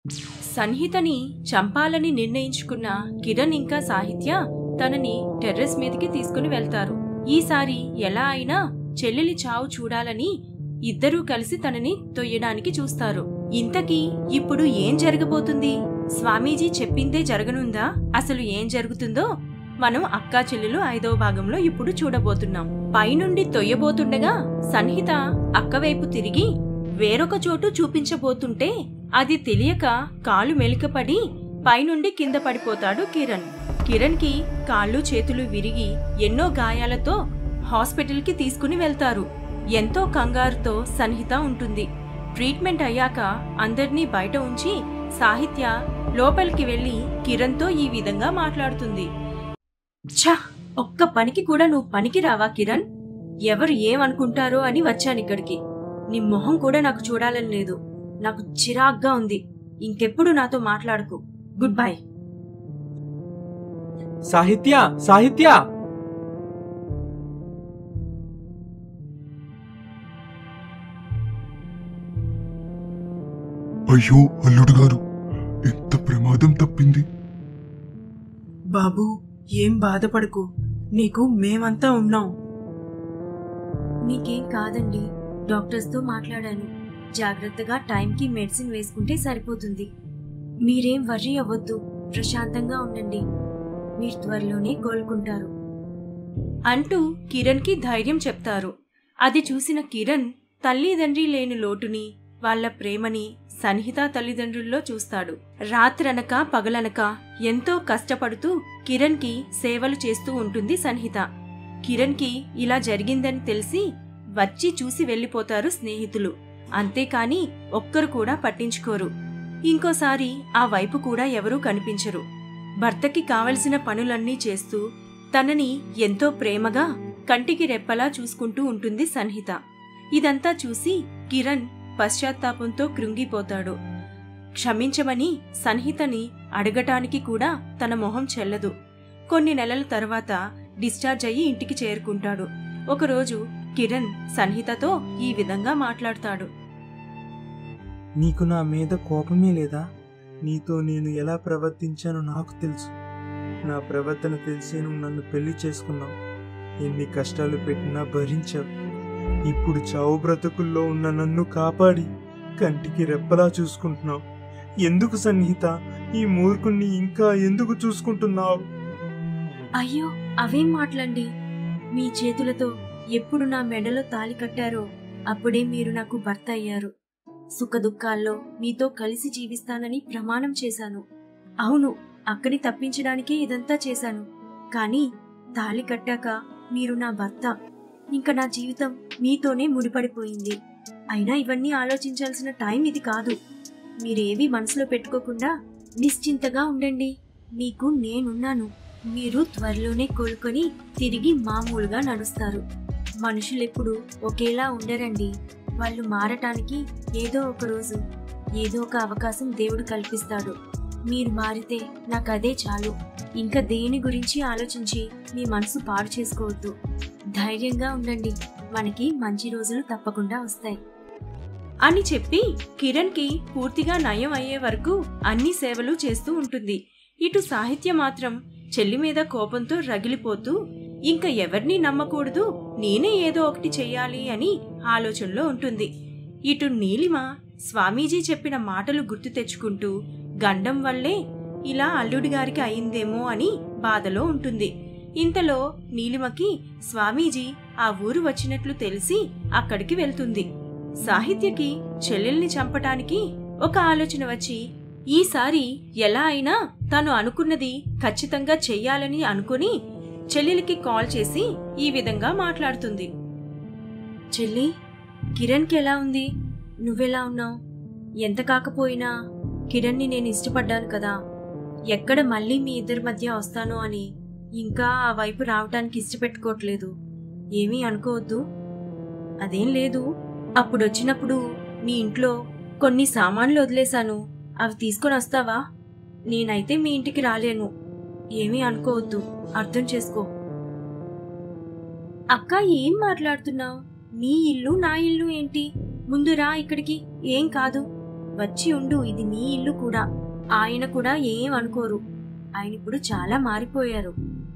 సన్హితని చంపాలని నిర్ణయించుకున్న కిరణ్ ఇంకా సాహిత్య తనని టెర్రస్ మీదకి తీసుకుని వెళ్తారు ఈసారి ఎలా అయినా చెల్లెలి చావు చూడాలని ఇద్దరూ కలిసి తనని తొయ్యడానికి చూస్తారు ఇంతకీ ఇప్పుడు ఏం జరగబోతుంది స్వామీజీ చెప్పిందే జరగనుందా అసలు ఏం జరుగుతుందో మనం అక్కా చెల్లెలు ఐదవ భాగంలో ఇప్పుడు చూడబోతున్నాం పైనుండి తొయ్యబోతుండగా సన్హిత అక్కవైపు తిరిగి వేరొక చోటు చూపించబోతుంటే అది తెలియక కాలు మెలికపడి పైనుండి కింద పడిపోతాడు కిరణ్ కిరణ్ కి కాళ్ళు చేతులు విరిగి ఎన్నో గాయాలతో హాస్పిటల్కి తీసుకుని వెళ్తారు ఎంతో కంగారుతో సన్హిత ఉంటుంది ట్రీట్మెంట్ అయ్యాక అందర్నీ బయట ఉంచి సాహిత్య లోపలికి వెళ్లి కిరణ్తో ఈ విధంగా మాట్లాడుతుంది ఛ ఒక్క పనికి కూడా నువ్వు పనికి రావా కిరణ్ ఎవరు ఏమనుకుంటారో అని వచ్చానిక్కడికి నీ మొహం కూడా నాకు చూడాలని లేదు నాకు చిరాగ్గా ఉంది ఇంకెప్పుడు నాతో మాట్లాడకు గుడ్ బై సాహిత్య సాహిత్య అయ్యో అల్లుడు గారు ఎంత ప్రమాదం తప్పింది బాబు ఏం బాధపడకు నీకు మేమంతా ఉన్నాం నీకేం కాదండి డాక్టర్స్తో మాట్లాడాను జాగ్రత్తగా టైంకి మెడిసిన్ వేసుకుంటే సరిపోతుంది మీరేం వర్రీ అవ్వద్దు ప్రశాంతంగా ఉండండి మీరు త్వరలోనే కోలుకుంటారు అంటూ కిరణ్కి ధైర్యం చెప్తారు అది చూసిన కిరణ్ తల్లిదండ్రి లేని లోటుని వాళ్ళ ప్రేమని సన్హిత తల్లిదండ్రుల్లో చూస్తాడు రాత్రనక పగలనక ఎంతో కష్టపడుతూ కిరణ్కి సేవలు చేస్తూ ఉంటుంది సన్హిత కిరణ్కి ఇలా జరిగిందని తెలిసి వచ్చి చూసి వెళ్ళిపోతారు స్నేహితులు అంతేకాని ఒక్కరు కూడా పట్టించుకోరు ఇంకోసారి ఆ వైపు కూడా ఎవరూ కనిపించరు భర్తకి కావలసిన పనులన్నీ చేస్తూ తనని ఎంతో ప్రేమగా కంటికి రెప్పలా చూసుకుంటూ ఉంటుంది సన్హిత ఇదంతా చూసి కిరణ్ పశ్చాత్తాపంతో కృంగిపోతాడు క్షమించమని సన్హితని అడగటానికి కూడా తన మొహం చెల్లదు కొన్ని నెలల తర్వాత డిశ్చార్జ్ అయ్యి ఇంటికి చేరుకుంటాడు ఒకరోజు కిరణ్ సన్హితతో ఈ విధంగా మాట్లాడతాడు నీకు నా మీద కోపమే లేదా నీతో నేను ఎలా ప్రవర్తించానో నాకు తెలుసు నా ప్రవర్తన తెలిసి నువ్వు నన్ను పెళ్లి చేసుకున్నావు ఎన్ని కష్టాలు పెట్టినా భరించావు ఇప్పుడు చావు బ్రతుకుల్లో ఉన్న నన్ను కాపాడి కంటికి రెప్పలా చూసుకుంటున్నావు ఎందుకు సన్నిహిత ఈ మూర్ఖుణ్ణి ఇంకా ఎందుకు చూసుకుంటున్నావు అయ్యో అవేం మాటలండి మీ చేతులతో ఎప్పుడు నా మెడలో తాలి కట్టారో అప్పుడే మీరు నాకు భర్త అయ్యారు సుఖదుఖాల్లో మీతో కలిసి జీవిస్తానని ప్రమాణం చేశాను అవును అక్కడి తప్పించడానికే ఇదంతా చేశాను కానీ తాలి కట్టాక మీరు నా భర్త ఇంకా నా జీవితం మీతోనే ముడిపడిపోయింది అయినా ఇవన్నీ ఆలోచించాల్సిన టైం ఇది కాదు మీరేవి మనసులో పెట్టుకోకుండా నిశ్చింతగా ఉండండి మీకు నేనున్నాను మీరు త్వరలోనే కోలుకొని తిరిగి మామూలుగా నడుస్తారు మనుషులెప్పుడు ఒకేలా ఉండరండి వాళ్ళు మారటానికి ఏదో ఒక రోజు ఏదో ఒక అవకాశం దేవుడు కల్పిస్తాడు మీరు మారితే నాకు అదే చాలు ఇంకా దేని గురించి ఆలోచించి మీ మనసు పాడు చేసుకోవద్దు ధైర్యంగా ఉండండి మనకి మంచి రోజులు తప్పకుండా వస్తాయి అని చెప్పి కిరణ్కి పూర్తిగా నయం అయ్యే వరకు అన్ని సేవలు చేస్తూ ఉంటుంది ఇటు సాహిత్య మాత్రం చెల్లి మీద కోపంతో రగిలిపోతూ ఇంకా ఎవరిని నమ్మకూడదు నేనే ఏదో ఒకటి చెయ్యాలి అని ఆలోచనలో ఉంటుంది ఇటు నీలిమ స్వామీజీ చెప్పిన మాటలు గుర్తు తెచ్చుకుంటూ గండం వల్లే ఇలా అల్లుడి గారికి అయిందేమో అని బాధలో ఉంటుంది ఇంతలో నీలిమకి స్వామీజీ ఆ ఊరు వచ్చినట్లు తెలిసి అక్కడికి వెళ్తుంది సాహిత్యకి చెల్లెల్ని చంపటానికి ఒక ఆలోచన వచ్చి ఈసారి ఎలా అయినా తను అనుకున్నది ఖచ్చితంగా చెయ్యాలని అనుకుని చెల్లెలికి కాల్ చేసి ఈ విధంగా మాట్లాడుతుంది చెల్లి కిరణ్కి ఎలా ఉంది నువ్వెలా ఉన్నావు ఎంత కాకపోయినా కిరణ్ని నేను ఇష్టపడ్డాను కదా ఎక్కడ మళ్ళీ మీ ఇద్దరి మధ్య వస్తానో అని ఇంకా ఆ వైపు రావటానికి ఇష్టపెట్టుకోవట్లేదు ఏమీ అనుకోవద్దు అదేం లేదు అప్పుడొచ్చినప్పుడు నీ ఇంట్లో కొన్ని సామాన్లు వదిలేశాను అవి తీసుకొని వస్తావా నేనైతే మీ ఇంటికి రాలేను ఏమీ అనుకోవద్దు అర్థం చేసుకో అక్క ఏం మాట్లాడుతున్నావు నీ ఇల్లు నా ఇల్లు ఏంటి ముందు రా ఇక్కడికి ఏం కాదు వచ్చి ఉండు ఇది నీ ఇల్లు కూడా ఆయన కూడా ఏం అనుకోరు ఆయన ఇప్పుడు చాలా మారిపోయారు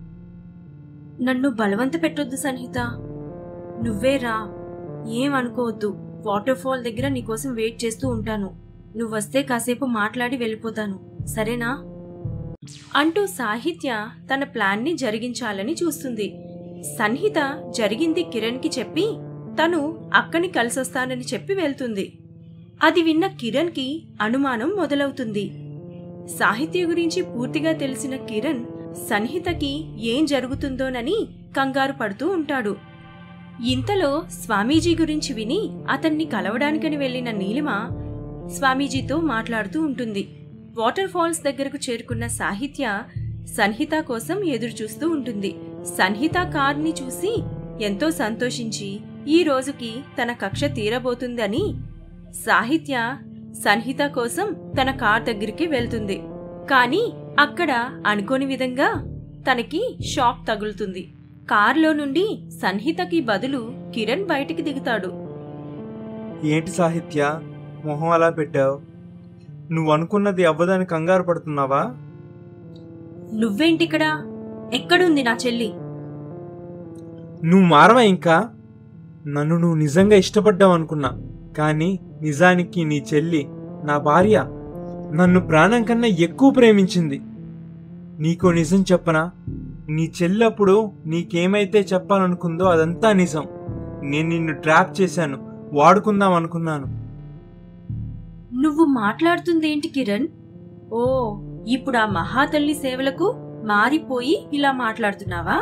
నన్ను బలవంత పెట్టొద్దు సన్హిత నువ్వే రా ఏం అనుకోవద్దు వాటర్ ఫాల్ దగ్గర నీకోసం వెయిట్ చేస్తూ ఉంటాను నువ్వు వస్తే కాసేపు మాట్లాడి వెళ్ళిపోతాను సరేనా అంటూ సాహిత్య తన ప్లాన్ని జరిగించాలని చూస్తుంది సన్హిత జరిగింది కిరణ్కి చెప్పి తను అక్కని కలిసొస్తానని చెప్పి వెళ్తుంది అది విన్న కిరణ్కి అనుమానం మొదలవుతుంది సాహిత్య గురించి పూర్తిగా తెలిసిన కిరణ్ సన్హితకి ఏం జరుగుతుందోనని కంగారు పడుతూ ఉంటాడు ఇంతలో స్వామీజీ గురించి విని అతన్ని కలవడానికని వెళ్లిన నీలిమ స్వామీజీతో మాట్లాడుతూ ఉంటుంది వాటర్ ఫాల్స్ దగ్గరకు చేరుకున్న సాహిత్య సన్హిత కోసం ఎదురుచూస్తూ ఉంటుంది సన్హిత కార్ని చూసి ఎంతో సంతోషించి ఈ రోజుకి తన కక్ష తీరబోతుందని సాహిత్య సన్హిత కోసం తన కార్ దగ్గరికి వెళ్తుంది కానీ అక్కడ అనుకోని విధంగా తనకి షాక్ తగులుతుంది కార్లో నుండి సన్హితకి బదులు కిరణ్ బయటికి దిగుతాడు ఏంటి సాహిత్య మొహం అలా పెట్టావు నువ్వు అనుకున్నది అవ్వదని కంగారు పడుతున్నావా నువ్వేంటిక్కడ ఎక్కడుంది నా చెల్లి నువ్వు మారవా ఇంకా నన్ను నువ్వు నిజంగా ఇష్టపడ్డావు అనుకున్నా కానీ నిజానికి నీ చెల్లి నా భార్య నన్ను ప్రాణం కన్నా ఎక్కువ ప్రేమించింది నీకో నిజం చెప్పనా నీ చెల్లప్పుడు నీకేమైతే చెప్పాలనుకుందో అదంతా నిజం నేను నిన్ను ట్రాప్ చేశాను వాడుకుందాం అనుకున్నాను నువ్వు మాట్లాడుతుందేంటి కిరణ్ ఓ ఇప్పుడు ఆ మహాతల్లి సేవలకు మారిపోయి ఇలా మాట్లాడుతున్నావా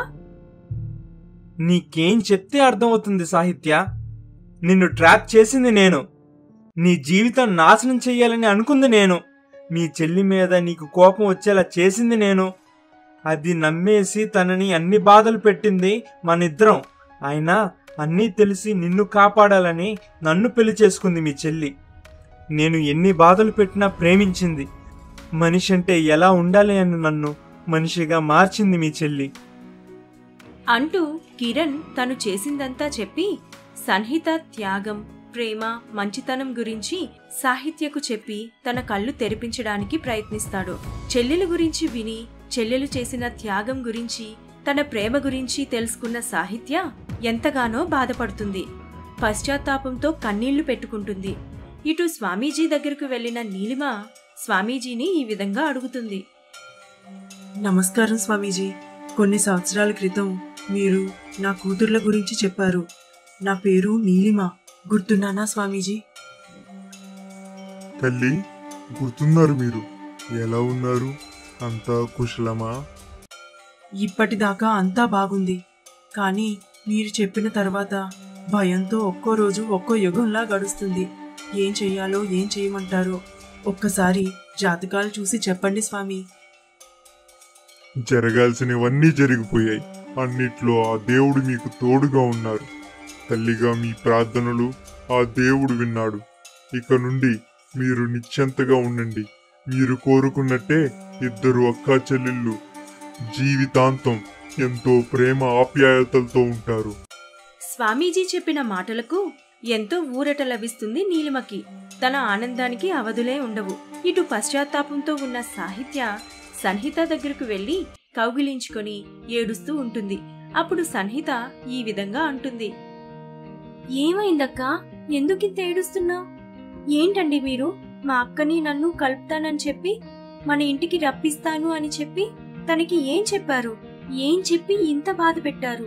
నీకేం చెప్తే అర్థమవుతుంది సాహిత్య నిన్ను ట్రాప్ చేసింది నేను నీ జీవితం నాశనం చెయ్యాలని అనుకుంది నేను నీ చెల్లి మీద నీకు కోపం వచ్చేలా చేసింది నేను అది నమ్మేసి తనని అన్ని బాధలు పెట్టింది మనిద్దరం అయినా అన్నీ తెలిసి నిన్ను కాపాడాలని నన్ను పెళ్లి చేసుకుంది మీ చెల్లి నేను ఎన్ని బాధలు పెట్టినా ప్రేమించింది మనిషి అంటే ఎలా ఉండాలి అని నన్ను మనిషిగా మార్చింది మీ చెల్లి అంటూ కిరణ్ తను చేసిందంతా చెప్పి సన్హిత త్యాగం ప్రేమ మంచితనం గురించి సాహిత్యకు చెప్పి తన కళ్ళు తెరిపించడానికి ప్రయత్నిస్తాడు చెల్లెలు గురించి విని చెల్లెలు చేసిన త్యాగం గురించి తన ప్రేమ గురించి తెలుసుకున్న సాహిత్య ఎంతగానో బాధపడుతుంది పశ్చాత్తాపంతో కన్నీళ్లు పెట్టుకుంటుంది ఇటు స్వామీజీ దగ్గరకు వెళ్లిన నీలిమ స్వామీజీని ఈ విధంగా అడుగుతుంది నమస్కారం స్వామీజీ కొన్ని సంవత్సరాల క్రితం మీరు నా కూతుర్ల గురించి చెప్పారు నా పేరు నీలిమ గుర్తున్నానా స్వామీజీ తల్లి గుర్తున్నారు మీరు ఎలా ఉన్నారు అంతా కుశలమా ఇప్పటిదాకా అంతా బాగుంది కానీ మీరు చెప్పిన తర్వాత భయంతో ఒక్కో రోజు ఒక్కో యుగంలా గడుస్తుంది ఏం చెయ్యాలో ఏం చేయమంటారో ఒక్కసారి జాతకాలు చూసి చెప్పండి స్వామి జరగాల్సినవన్నీ జరిగిపోయాయి అన్నిట్లో ఆ దేవుడు మీకు తోడుగా ఉన్నారు తల్లిగా మీ ప్రార్థనలు ఆ దేవుడు విన్నాడు ఇక నుండి మీరు నిశ్చంతగా ఉండండి మీరు కోరుకున్నట్టే ఇద్దరు అక్కా చెల్లెళ్ళు జీవితాంతం ఎంతో ప్రేమ ఆప్యాయతలతో ఉంటారు స్వామీజీ చెప్పిన మాటలకు ఎంతో ఊరట లభిస్తుంది నీలిమకి తన ఆనందానికి అవధులే ఉండవు ఇటు పశ్చాత్తాపంతో ఉన్న సాహిత్య సన్హిత దగ్గరకు వెళ్లి కౌగిలించుకొని ఏడుస్తూ ఉంటుంది అప్పుడు సన్హిత ఈ విధంగా అంటుంది ఏమైందక్కా ఎందుకింత ఏడుస్తున్నావు ఏంటండి మీరు మా అక్కని నన్ను కలుపుతానని చెప్పి మన ఇంటికి రప్పిస్తాను అని చెప్పి తనకి ఏం చెప్పారు ఏం చెప్పి ఇంత బాధ పెట్టారు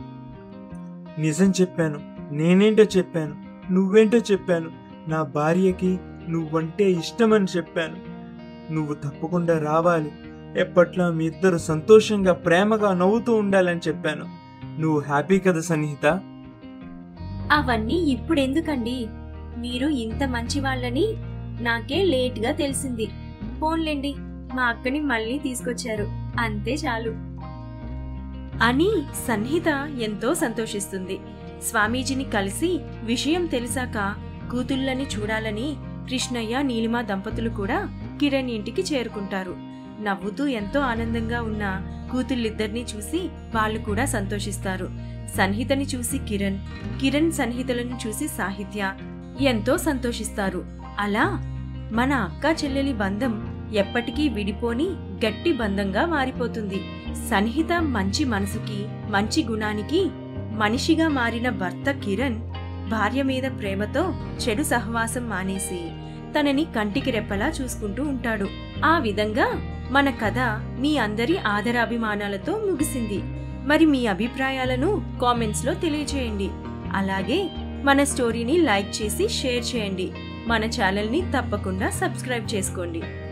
నిజం చెప్పాను నేనేంటో చెప్పాను నువ్వేంటో చెప్పాను నా భార్యకి నువ్వంటే ఇష్టమని చెప్పాను నువ్వు తప్పకుండా రావాలి ఎప్పట్లో మీ ఇద్దరు సంతోషంగా ప్రేమగా నవ్వుతూ ఉండాలని చెప్పాను నువ్వు హ్యాపీ కదా సన్నిహిత అవన్నీ ఇప్పుడెందుకండి మీరు ఇంత మంచి వాళ్ళని నాకే లేట్గా తెలిసింది ఫోన్లేండి మా అక్కని మళ్ళీ తీసుకొచ్చారు అంతే చాలు అని సన్హిత ఎంతో సంతోషిస్తుంది స్వామీజీని కలిసి విషయం తెలిసాక కూతుళ్ళని చూడాలని కృష్ణయ్య నీలిమ దంపతులు కూడా కిరణ్ ఇంటికి చేరుకుంటారు నవ్వుతూ ఎంతో ఆనందంగా ఉన్న కూతుళ్ళిద్దరినీ చూసి వాళ్ళు కూడా సంతోషిస్తారు సన్హితని చూసి కిరణ్ కిరణ్ సన్హితలను చూసి సాహిత్య ఎంతో సంతోషిస్తారు అలా మన అక్క చెల్లెలి బంధం ఎప్పటికీ విడిపోని గట్టి బంధంగా మారిపోతుంది సన్నిహిత మంచి మనసుకి మంచి గుణానికి మనిషిగా మారిన భర్త కిరణ్ భార్య మీద ప్రేమతో చెడు సహవాసం మానేసి తనని కంటికి రెప్పలా చూసుకుంటూ ఉంటాడు ఆ విధంగా మన కథ మీ అందరి ఆదరాభిమానాలతో ముగిసింది మరి మీ అభిప్రాయాలను కామెంట్స్ లో తెలియచేయండి అలాగే మన స్టోరీని లైక్ చేసి షేర్ చేయండి మన ఛానల్ని తప్పకుండా సబ్స్క్రైబ్ చేసుకోండి